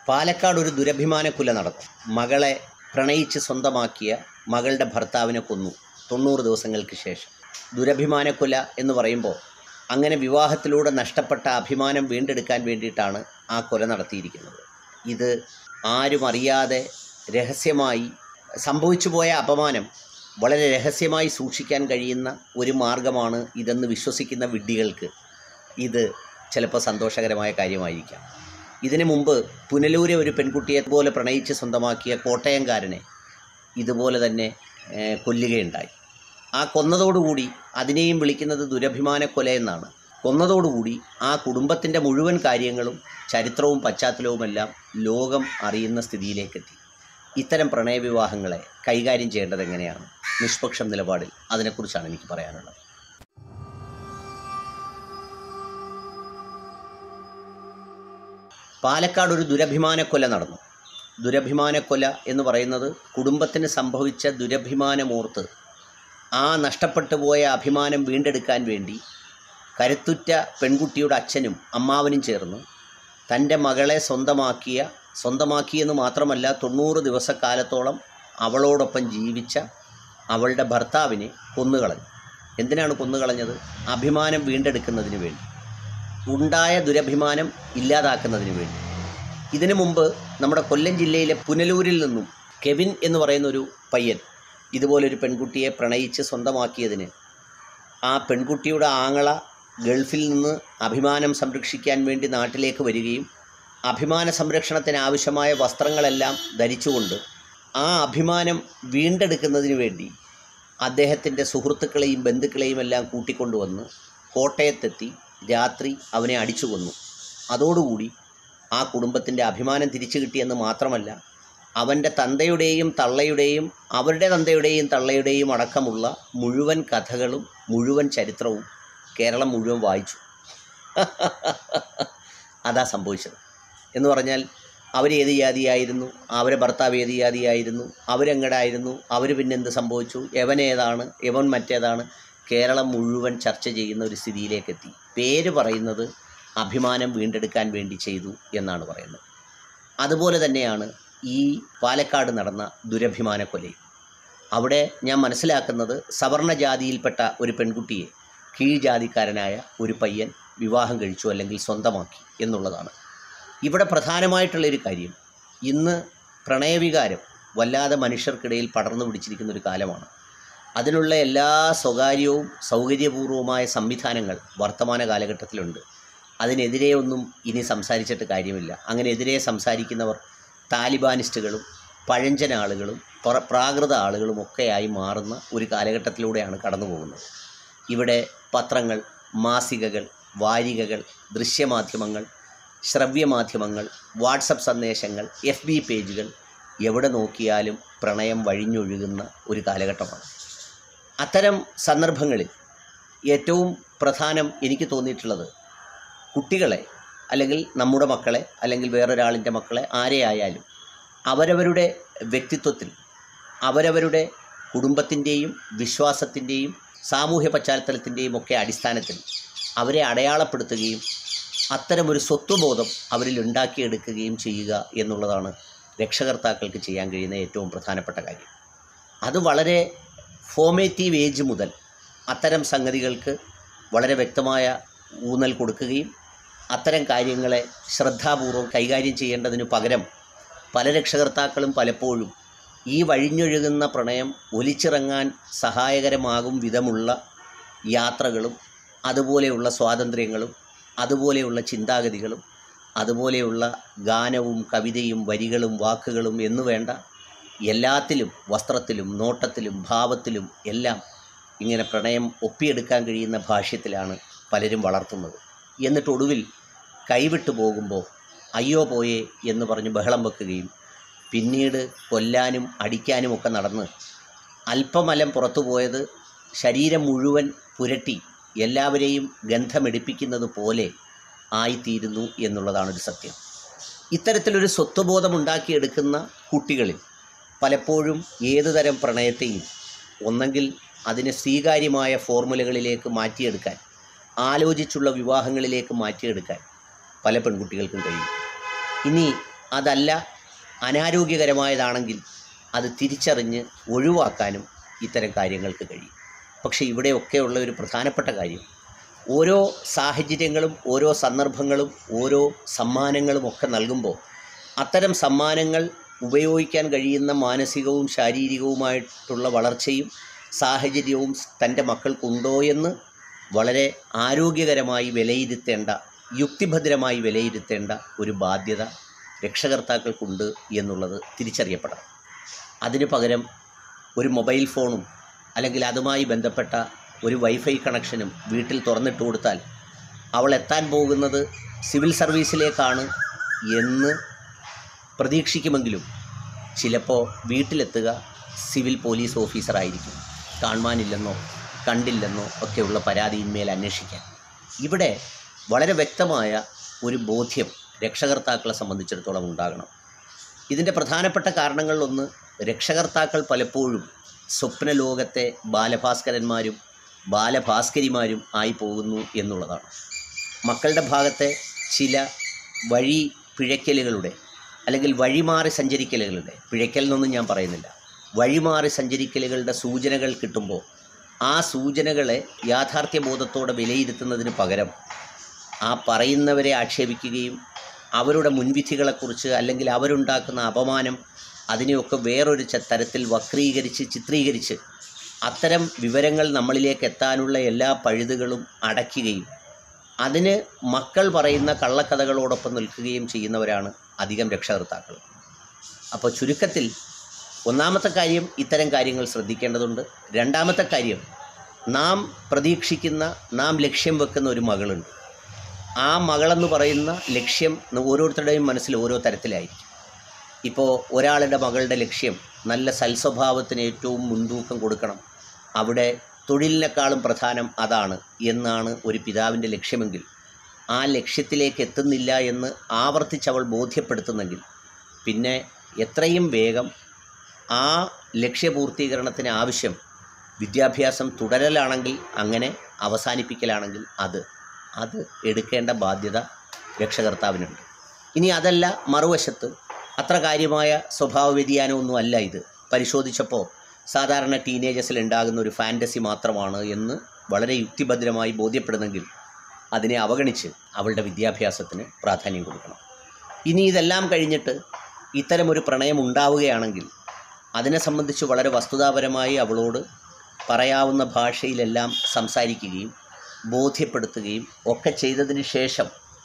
പാലക്കാട് ഒരു ദുരഭിമാന കുല നടന്നു മകളെ പ്രണയിച്ച് സ്വന്തമാക്കിയ മകളുടെ ഭർത്താവിനെ കൊന്നു തൊണ്ണൂറ് ദിവസങ്ങൾക്ക് ശേഷം ദുരഭിമാന കുല എന്ന് പറയുമ്പോൾ അങ്ങനെ വിവാഹത്തിലൂടെ നഷ്ടപ്പെട്ട അഭിമാനം വീണ്ടെടുക്കാൻ വേണ്ടിയിട്ടാണ് ആ കൊല നടത്തിയിരിക്കുന്നത് ഇത് ആരും അറിയാതെ രഹസ്യമായി സംഭവിച്ചു പോയ അപമാനം വളരെ രഹസ്യമായി സൂക്ഷിക്കാൻ കഴിയുന്ന ഒരു മാർഗമാണ് ഇതെന്ന് വിശ്വസിക്കുന്ന വിഡ്ഢികൾക്ക് ഇത് ചിലപ്പോൾ സന്തോഷകരമായ കാര്യമായിരിക്കാം ഇതിനു മുമ്പ് പുനലൂരെ ഒരു പെൺകുട്ടിയെ പോലെ പ്രണയിച്ച് സ്വന്തമാക്കിയ കോട്ടയംകാരനെ ഇതുപോലെ തന്നെ ഏഹ്, കൊല്ലുകയുണ്ടായി ആ കൊന്നതോടുകൂടി അതിനെയും വിളിക്കുന്നത് ദുരഭിമാന കൊല എന്നാണ് കൊന്നതോടുകൂടി ആ കുടുംബത്തിൻ്റെ മുഴുവൻ കാര്യങ്ങളും ചരിത്രവും പശ്ചാത്തലവുമെല്ലാം ലോകം അറിയുന്ന സ്ഥിതിയിലേക്കെത്തി ഇത്തരം പ്രണയവിവാഹങ്ങളെ കൈകാര്യം ചെയ്യേണ്ടത് എങ്ങനെയാണ് നിഷ്പക്ഷം നിലപാടിൽ അതിനെക്കുറിച്ചാണ് എനിക്ക് പറയാനുള്ളത് പാലക്കാട് ഒരു ദുരഭിമാന കൊല നടന്നു ദുരഭിമാന കൊല എന്ന് പറയുന്നത് കുടുംബത്തിന് സംഭവിച്ച ദുരഭിമാനമോർത്ത് ആ നഷ്ടപ്പെട്ടു പോയ അഭിമാനം വീണ്ടെടുക്കാൻ വേണ്ടി കരുത്തുറ്റ പെൺകുട്ടിയുടെ അച്ഛനും അമ്മാവനും ചേർന്ന് തൻ്റെ മകളെ സ്വന്തമാക്കിയ സ്വന്തമാക്കിയെന്ന് മാത്രമല്ല തൊണ്ണൂറ് ദിവസക്കാലത്തോളം അവളോടൊപ്പം ജീവിച്ച അവളുടെ ഭർത്താവിനെ കൊന്നുകളഞ്ഞു എന്തിനാണ് കൊന്നുകളഞ്ഞത് അഭിമാനം വീണ്ടെടുക്കുന്നതിന് വേണ്ടി ഉണ്ടായ ദുരഭിമാനം ഇല്ലാതാക്കുന്നതിന് വേണ്ടി ഇതിനു മുമ്പ് നമ്മുടെ കൊല്ലം ജില്ലയിലെ പുനലൂരിൽ നിന്നും കെവിൻ എന്ന് പറയുന്ന ഒരു പയ്യൻ ഇതുപോലൊരു പെൺകുട്ടിയെ പ്രണയിച്ച് സ്വന്തമാക്കിയതിന് ആ പെൺകുട്ടിയുടെ ആങ്ങള ഗൾഫിൽ നിന്ന് അഭിമാനം സംരക്ഷിക്കാൻ വേണ്ടി നാട്ടിലേക്ക് വരികയും അഭിമാന സംരക്ഷണത്തിന് ആവശ്യമായ വസ്ത്രങ്ങളെല്ലാം ധരിച്ചുകൊണ്ട് ആ അഭിമാനം വീണ്ടെടുക്കുന്നതിന് വേണ്ടി അദ്ദേഹത്തിൻ്റെ സുഹൃത്തുക്കളെയും ബന്ധുക്കളെയും എല്ലാം കൂട്ടിക്കൊണ്ടുവന്ന് കോട്ടയത്തെത്തി രാത്രി അവനെ അടിച്ചു കൊന്നു അതോടുകൂടി ആ കുടുംബത്തിൻ്റെ അഭിമാനം തിരിച്ചു കിട്ടിയെന്ന് മാത്രമല്ല അവൻ്റെ തന്തയുടെയും തള്ളയുടെയും അവരുടെ തന്തയുടെയും തള്ളയുടെയും അടക്കമുള്ള മുഴുവൻ കഥകളും മുഴുവൻ ചരിത്രവും കേരളം മുഴുവൻ വായിച്ചു അതാ സംഭവിച്ചത് എന്ന് പറഞ്ഞാൽ അവർ ഏത് ജാതിയായിരുന്നു അവരെ ഭർത്താവ് ഏത് ജാതിയായിരുന്നു അവരെങ്ങടായിരുന്നു അവർ പിന്നെ എന്ത് സംഭവിച്ചു എവൻ ഏതാണ് എവൻ മറ്റേതാണ് കേരളം മുഴുവൻ ചർച്ച ചെയ്യുന്ന ഒരു സ്ഥിതിയിലേക്കെത്തി പേര് പറയുന്നത് അഭിമാനം വീണ്ടെടുക്കാൻ വേണ്ടി ചെയ്തു എന്നാണ് പറയുന്നത് അതുപോലെ തന്നെയാണ് ഈ പാലക്കാട് നടന്ന ദുരഭിമാന കൊലയും അവിടെ ഞാൻ മനസ്സിലാക്കുന്നത് സവർണ ജാതിയിൽപ്പെട്ട ഒരു പെൺകുട്ടിയെ കീഴ്ജാതിക്കാരനായ ഒരു പയ്യൻ വിവാഹം കഴിച്ചു അല്ലെങ്കിൽ സ്വന്തമാക്കി എന്നുള്ളതാണ് ഇവിടെ പ്രധാനമായിട്ടുള്ളൊരു കാര്യം ഇന്ന് പ്രണയവികാരം വല്ലാതെ മനുഷ്യർക്കിടയിൽ പടർന്നു പിടിച്ചിരിക്കുന്ന ഒരു കാലമാണ് അതിനുള്ള എല്ലാ സ്വകാര്യവും സൗകര്യപൂർവമായ സംവിധാനങ്ങൾ വർത്തമാന കാലഘട്ടത്തിലുണ്ട് അതിനെതിരെ ഒന്നും ഇനി സംസാരിച്ചിട്ട് കാര്യമില്ല അങ്ങനെ എതിരെ സംസാരിക്കുന്നവർ താലിബാനിസ്റ്റുകളും പഴഞ്ചൻ ആളുകളും പ്ര- പ്രാകൃത ആളുകളും ഒക്കെയായി മാറുന്ന ഒരു കാലഘട്ടത്തിലൂടെയാണ് കടന്നു പോകുന്നത് ഇവിടെ പത്രങ്ങൾ മാസികകൾ വാരികകൾ ദൃശ്യമാധ്യമങ്ങൾ ശ്രവ്യമാധ്യമങ്ങൾ വാട്സപ്പ് സന്ദേശങ്ങൾ എഫ് ബി പേജുകൾ എവിടെ നോക്കിയാലും പ്രണയം വഴിഞ്ഞൊഴുകുന്ന ഒരു കാലഘട്ടമാണ് അത്തരം സന്ദർഭങ്ങളിൽ ഏറ്റവും പ്രധാനം എനിക്ക് തോന്നിയിട്ടുള്ളത് കുട്ടികളെ അല്ലെങ്കിൽ നമ്മുടെ മക്കളെ അല്ലെങ്കിൽ വേറൊരാളിൻ്റെ മക്കളെ ആരെയായാലും അവരവരുടെ വ്യക്തിത്വത്തിൽ അവരവരുടെ കുടുംബത്തിൻ്റെയും വിശ്വാസത്തിൻ്റെയും സാമൂഹ്യ പശ്ചാത്തലത്തിൻ്റെയും ഒക്കെ അടിസ്ഥാനത്തിൽ അവരെ അടയാളപ്പെടുത്തുകയും അത്തരമൊരു സ്വത്വബോധം അവരിൽ ഉണ്ടാക്കിയെടുക്കുകയും ചെയ്യുക എന്നുള്ളതാണ് രക്ഷകർത്താക്കൾക്ക് ചെയ്യാൻ കഴിയുന്ന ഏറ്റവും പ്രധാനപ്പെട്ട കാര്യം അത് വളരെ ഫോമേറ്റീവ് ഏജ് മുതൽ അത്തരം സംഗതികൾക്ക് വളരെ വ്യക്തമായ ഊന്നൽ കൊടുക്കുകയും അത്തരം കാര്യങ്ങളെ ശ്രദ്ധാപൂർവം കൈകാര്യം ചെയ്യേണ്ടതിനു പകരം പല രക്ഷകർത്താക്കളും പലപ്പോഴും ഈ വഴിഞ്ഞൊഴുകുന്ന പ്രണയം ഒലിച്ചിറങ്ങാൻ സഹായകരമാകും വിധമുള്ള യാത്രകളും അതുപോലെയുള്ള സ്വാതന്ത്ര്യങ്ങളും അതുപോലെയുള്ള ചിന്താഗതികളും അതുപോലെയുള്ള ഗാനവും കവിതയും വരികളും വാക്കുകളും എന്നു വേണ്ട എല്ലാത്തിലും വസ്ത്രത്തിലും നോട്ടത്തിലും ഭാവത്തിലും എല്ലാം ഇങ്ങനെ പ്രണയം ഒപ്പിയെടുക്കാൻ കഴിയുന്ന ഭാഷ്യത്തിലാണ് പലരും വളർത്തുന്നത് എന്നിട്ട് ഒടുവിൽ കൈവിട്ടു പോകുമ്പോൾ അയ്യോ പോയേ എന്ന് പറഞ്ഞ് ബഹളം വെക്കുകയും പിന്നീട് കൊല്ലാനും അടിക്കാനും ഒക്കെ നടന്ന് അല്പമലം പുറത്തു പോയത് ശരീരം മുഴുവൻ പുരട്ടി എല്ലാവരെയും ഗന്ധമെടുപ്പിക്കുന്നത് പോലെ ആയിത്തീരുന്നു എന്നുള്ളതാണൊരു സത്യം ഇത്തരത്തിലൊരു സ്വത്വബോധം ഉണ്ടാക്കിയെടുക്കുന്ന കുട്ടികളിൽ പലപ്പോഴും ഏതുതരം പ്രണയത്തെയും ഒന്നെങ്കിൽ അതിനെ സ്വീകാര്യമായ ഫോർമുലകളിലേക്ക് മാറ്റിയെടുക്കാൻ ആലോചിച്ചുള്ള വിവാഹങ്ങളിലേക്ക് മാറ്റിയെടുക്കാൻ പല പെൺകുട്ടികൾക്കും കഴിയും ഇനി അതല്ല അനാരോഗ്യകരമായതാണെങ്കിൽ അത് തിരിച്ചറിഞ്ഞ് ഒഴിവാക്കാനും ഇത്തരം കാര്യങ്ങൾക്ക് കഴിയും പക്ഷേ ഇവിടെയൊക്കെയുള്ള ഒരു പ്രധാനപ്പെട്ട കാര്യം ഓരോ സാഹചര്യങ്ങളും ഓരോ സന്ദർഭങ്ങളും ഓരോ സമ്മാനങ്ങളും ഒക്കെ നൽകുമ്പോൾ അത്തരം സമ്മാനങ്ങൾ ഉപയോഗിക്കാൻ കഴിയുന്ന മാനസികവും ശാരീരികവുമായിട്ടുള്ള വളർച്ചയും സാഹചര്യവും തൻ്റെ മക്കൾക്കുണ്ടോ എന്ന് വളരെ ആരോഗ്യകരമായി വിലയിരുത്തേണ്ട യുക്തിഭദ്രമായി വിലയിരുത്തേണ്ട ഒരു ബാധ്യത രക്ഷകർത്താക്കൾക്കുണ്ട് എന്നുള്ളത് തിരിച്ചറിയപ്പെടണം അതിന് പകരം ഒരു മൊബൈൽ ഫോണും അല്ലെങ്കിൽ അതുമായി ബന്ധപ്പെട്ട ഒരു വൈഫൈ കണക്ഷനും വീട്ടിൽ തുറന്നിട്ട് കൊടുത്താൽ അവൾ എത്താൻ പോകുന്നത് സിവിൽ സർവീസിലേക്കാണ് എന്ന് പ്രതീക്ഷിക്കുമെങ്കിലും ചിലപ്പോൾ വീട്ടിലെത്തുക സിവിൽ പോലീസ് ഓഫീസറായിരിക്കും കാണുവാനില്ലെന്നോ കണ്ടില്ലെന്നോ ഒക്കെയുള്ള പരാതിയിന്മേൽ അന്വേഷിക്കാൻ ഇവിടെ വളരെ വ്യക്തമായ ഒരു ബോധ്യം രക്ഷകർത്താക്കളെ സംബന്ധിച്ചിടത്തോളം ഉണ്ടാകണം ഇതിൻ്റെ പ്രധാനപ്പെട്ട കാരണങ്ങളിലൊന്ന് രക്ഷകർത്താക്കൾ പലപ്പോഴും സ്വപ്നലോകത്തെ ബാലഭാസ്കരന്മാരും ബാലഭാസ്കരിമാരും ആയി പോകുന്നു എന്നുള്ളതാണ് മക്കളുടെ ഭാഗത്തെ ചില വഴി പിഴയ്ക്കലുകളുടെ അല്ലെങ്കിൽ വഴിമാറി സഞ്ചരിക്കലുകളുടെ പിഴയ്ക്കൽ എന്നൊന്നും ഞാൻ പറയുന്നില്ല വഴിമാറി സഞ്ചരിക്കലുകളുടെ സൂചനകൾ കിട്ടുമ്പോൾ ആ സൂചനകളെ യാഥാർത്ഥ്യബോധത്തോടെ വിലയിരുത്തുന്നതിന് പകരം ആ പറയുന്നവരെ ആക്ഷേപിക്കുകയും അവരുടെ മുൻവിധികളെക്കുറിച്ച് അല്ലെങ്കിൽ അവരുണ്ടാക്കുന്ന അപമാനം അതിനെയൊക്കെ വേറൊരു ച- തരത്തിൽ വക്രീകരിച്ച് ചിത്രീകരിച്ച് അത്തരം വിവരങ്ങൾ നമ്മളിലേക്ക് എത്താനുള്ള എല്ലാ പഴുതുകളും അടയ്ക്കുകയും അതിന് മക്കൾ പറയുന്ന കള്ളക്കഥകളോടൊപ്പം നിൽക്കുകയും ചെയ്യുന്നവരാണ് അധികം രക്ഷകർത്താക്കൾ അപ്പോൾ ചുരുക്കത്തിൽ ഒന്നാമത്തെ കാര്യം ഇത്തരം കാര്യങ്ങൾ ശ്രദ്ധിക്കേണ്ടതുണ്ട് രണ്ടാമത്തെ കാര്യം നാം പ്രതീക്ഷിക്കുന്ന നാം ലക്ഷ്യം വെക്കുന്ന ഒരു മകളുണ്ട് ആ മകളെന്ന് പറയുന്ന ലക്ഷ്യം ഓരോരുത്തരുടെയും മനസ്സിൽ ഓരോ തരത്തിലായിരിക്കും ഇപ്പോൾ ഒരാളുടെ മകളുടെ ലക്ഷ്യം നല്ല സൽസ്വഭാവത്തിന് ഏറ്റവും മുൻതൂക്കം കൊടുക്കണം അവിടെ തൊഴിലിനേക്കാളും പ്രധാനം അതാണ് എന്നാണ് ഒരു പിതാവിൻ്റെ ലക്ഷ്യമെങ്കിൽ ആ ലക്ഷ്യത്തിലേക്ക് എത്തുന്നില്ല എന്ന് ആവർത്തിച്ച് അവൾ ബോധ്യപ്പെടുത്തുന്നെങ്കിൽ പിന്നെ എത്രയും വേഗം ആ ലക്ഷ്യപൂർത്തീകരണത്തിന് ആവശ്യം വിദ്യാഭ്യാസം തുടരലാണെങ്കിൽ അങ്ങനെ അവസാനിപ്പിക്കലാണെങ്കിൽ അത് അത് എടുക്കേണ്ട ബാധ്യത രക്ഷകർത്താവിനുണ്ട് ഇനി അതല്ല മറുവശത്ത് അത്ര കാര്യമായ സ്വഭാവ വ്യതിയാനമൊന്നും അല്ല ഇത് പരിശോധിച്ചപ്പോൾ സാധാരണ ടീനേജേഴ്സിൽ ഉണ്ടാകുന്ന ഒരു ഫാൻറ്റസി മാത്രമാണ് എന്ന് വളരെ യുക്തിഭദ്രമായി ബോധ്യപ്പെടുന്നെങ്കിൽ അതിനെ അവഗണിച്ച് അവളുടെ വിദ്യാഭ്യാസത്തിന് പ്രാധാന്യം കൊടുക്കണം ഇനി ഇതെല്ലാം കഴിഞ്ഞിട്ട് ഇത്തരമൊരു പ്രണയം ഉണ്ടാവുകയാണെങ്കിൽ അതിനെ സംബന്ധിച്ച് വളരെ വസ്തുതാപരമായി അവളോട് പറയാവുന്ന ഭാഷയിലെല്ലാം സംസാരിക്കുകയും ബോധ്യപ്പെടുത്തുകയും ഒക്കെ ചെയ്തതിന് ശേഷം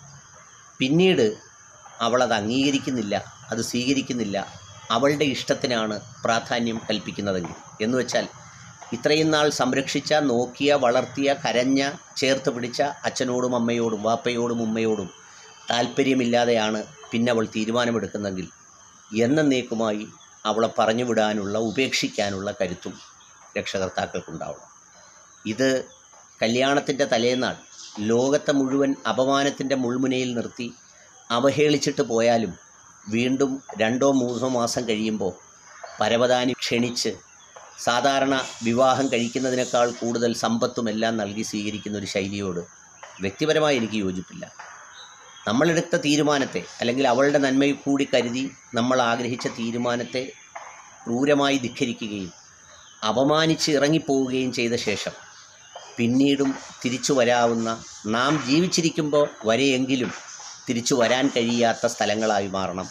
പിന്നീട് അവളത് അംഗീകരിക്കുന്നില്ല അത് സ്വീകരിക്കുന്നില്ല അവളുടെ ഇഷ്ടത്തിനാണ് പ്രാധാന്യം കൽപ്പിക്കുന്നതെങ്കിൽ എന്ന് വെച്ചാൽ ഇത്രയും നാൾ സംരക്ഷിച്ച നോക്കിയ വളർത്തിയ കരഞ്ഞ ചേർത്ത് പിടിച്ച അച്ഛനോടും അമ്മയോടും വാപ്പയോടും ഉമ്മയോടും താല്പര്യമില്ലാതെയാണ് പിന്നെ അവൾ തീരുമാനമെടുക്കുന്നെങ്കിൽ എന്നേക്കുമായി അവളെ പറഞ്ഞു വിടാനുള്ള ഉപേക്ഷിക്കാനുള്ള കരുത്തും രക്ഷകർത്താക്കൾക്കുണ്ടാവണം ഇത് കല്യാണത്തിൻ്റെ തലേന്നാൾ ലോകത്തെ മുഴുവൻ അപമാനത്തിൻ്റെ മുൾമുനയിൽ നിർത്തി അവഹേളിച്ചിട്ട് പോയാലും വീണ്ടും രണ്ടോ മൂന്നോ മാസം കഴിയുമ്പോൾ പരവതാനി ക്ഷണിച്ച് സാധാരണ വിവാഹം കഴിക്കുന്നതിനേക്കാൾ കൂടുതൽ സമ്പത്തും എല്ലാം നൽകി സ്വീകരിക്കുന്ന ഒരു ശൈലിയോട് വ്യക്തിപരമായി എനിക്ക് യോജിപ്പില്ല നമ്മളെടുത്ത തീരുമാനത്തെ അല്ലെങ്കിൽ അവളുടെ നന്മയിൽ കൂടി കരുതി നമ്മൾ ആഗ്രഹിച്ച തീരുമാനത്തെ ക്രൂരമായി ധിഖരിക്കുകയും അപമാനിച്ച് ഇറങ്ങിപ്പോവുകയും ചെയ്ത ശേഷം പിന്നീടും തിരിച്ചു വരാവുന്ന നാം ജീവിച്ചിരിക്കുമ്പോൾ വരെയെങ്കിലും തിരിച്ചു വരാൻ കഴിയാത്ത സ്ഥലങ്ങളായി മാറണം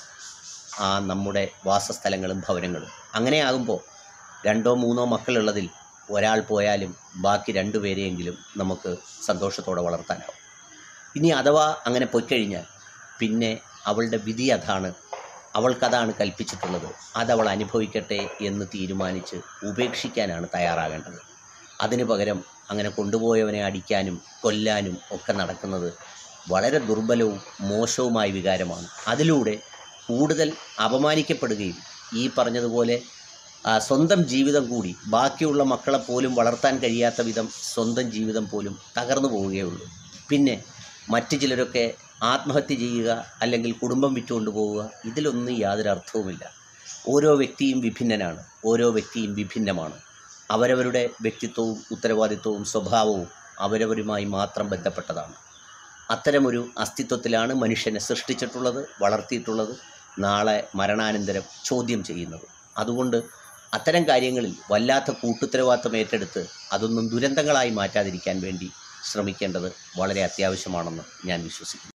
ആ നമ്മുടെ വാസസ്ഥലങ്ങളും ഭവനങ്ങളും അങ്ങനെയാകുമ്പോൾ രണ്ടോ മൂന്നോ മക്കളുള്ളതിൽ ഒരാൾ പോയാലും ബാക്കി രണ്ടുപേരെയെങ്കിലും നമുക്ക് സന്തോഷത്തോടെ വളർത്താനാവും ഇനി അഥവാ അങ്ങനെ പോയിക്കഴിഞ്ഞാൽ പിന്നെ അവളുടെ വിധി അതാണ് അവൾക്കതാണ് കൽപ്പിച്ചിട്ടുള്ളത് അതവൾ അനുഭവിക്കട്ടെ എന്ന് തീരുമാനിച്ച് ഉപേക്ഷിക്കാനാണ് തയ്യാറാകേണ്ടത് അതിനു പകരം അങ്ങനെ കൊണ്ടുപോയവനെ അടിക്കാനും കൊല്ലാനും ഒക്കെ നടക്കുന്നത് വളരെ ദുർബലവും മോശവുമായ വികാരമാണ് അതിലൂടെ കൂടുതൽ അപമാനിക്കപ്പെടുകയും ഈ പറഞ്ഞതുപോലെ ആ, സ്വന്തം ജീവിതം കൂടി ബാക്കിയുള്ള മക്കളെ പോലും വളർത്താൻ കഴിയാത്ത വിധം സ്വന്തം ജീവിതം പോലും തകർന്നു പോവുകയുള്ളൂ പിന്നെ മറ്റു ചിലരൊക്കെ ആത്മഹത്യ ചെയ്യുക അല്ലെങ്കിൽ കുടുംബം വിറ്റുകൊണ്ട് പോവുക ഇതിലൊന്നും യാതൊരു അർത്ഥവുമില്ല ഓരോ വ്യക്തിയും വിഭിന്നനാണ് ഓരോ വ്യക്തിയും വിഭിന്നമാണ് അവരവരുടെ വ്യക്തിത്വവും ഉത്തരവാദിത്വവും സ്വഭാവവും അവരവരുമായി മാത്രം ബന്ധപ്പെട്ടതാണ് അത്തരമൊരു അസ്തിത്വത്തിലാണ് മനുഷ്യനെ സൃഷ്ടിച്ചിട്ടുള്ളത് വളർത്തിയിട്ടുള്ളത് നാളെ മരണാനന്തരം ചോദ്യം ചെയ്യുന്നത് അതുകൊണ്ട് അത്തരം കാര്യങ്ങളിൽ വല്ലാത്ത കൂട്ടുത്തരവാദിത്തം ഏറ്റെടുത്ത് അതൊന്നും ദുരന്തങ്ങളായി മാറ്റാതിരിക്കാൻ വേണ്ടി ശ്രമിക്കേണ്ടത് വളരെ അത്യാവശ്യമാണെന്ന് ഞാൻ വിശ്വസിക്കുന്നു